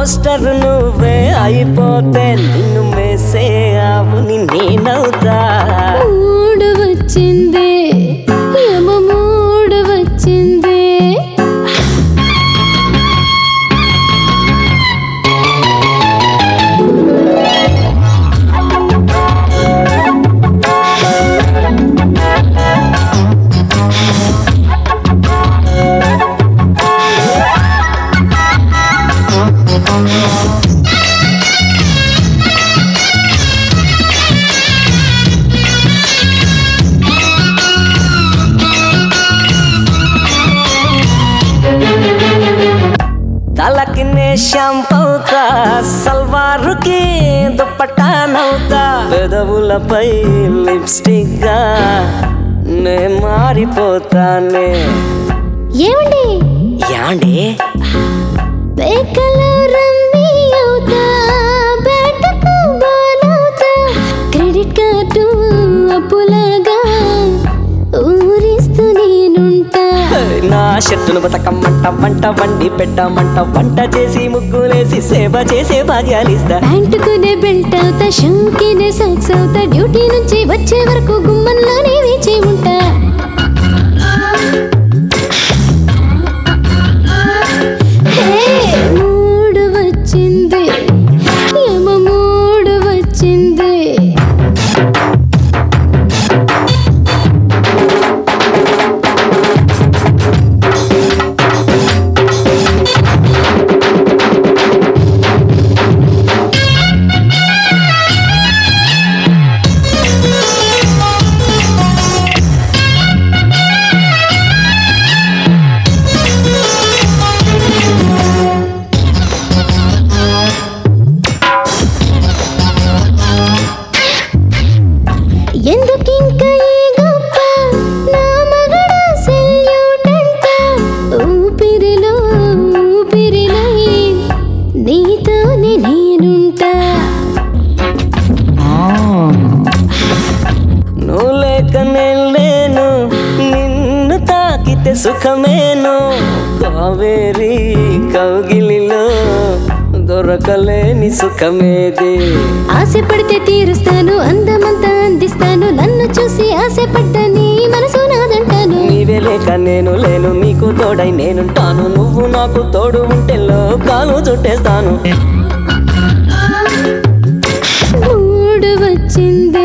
poster నువ్వే అయిపోతే నిన్ను మేసే ఆవుని నేనవుతా మూడు వచ్చింది యమ మూడు వచ్చింది తలకి నే షాంపవుతా సల్వారుకి దుప్పటానవుతా పెదవులపై లిప్స్టిక్ గా నే మారిపోతానే ఏమండి యాండి బేకలో రమ్మీ అవుతా బ్యాటకు బాల్ అవుతా క్రెడిట్ కార్డు అప్పులాగా ఊరిస్తూ నేనుంటా నా షర్టును బతకమ్మంట వంట వండి పెట్టమంట వంట చేసి ముగ్గులేసి సేవ చేసే భాగ్యాలిస్తా ప్యాంటుకునే బెల్ట్ అవుతా షూకినే సాక్స్ అవుతా డ్యూటీ నుంచి వచ్చే వరకు గుమ్మంలోనే వేచి ఉంటా హే, మూడు వచ్చింది యమ మూడు వచ్చింది ఎందుకింక ఈ గొప్ప నా మగడ సెల్యూట్ అంట ఊపిరిలో ఊపిరిలై నీతోనే నేనుంటా నువ్వు లేక నేను లేను నిన్ను తాకితే సుఖమేను కావేరి కౌగిలిలో దొరకలేని సుఖమేది ఆశపడితే తీరుస్తాను అందమంతా అందిస్తాను నన్ను చూసి ఆశపడ్డ నీ మనసు నాదంటాను నీవే లేక నేను లేను నీకు తోడై నేనుంటాను నువ్వు నాకు తోడు ఉంటే కాలు చుట్టేస్తాను మూడు వచ్చింది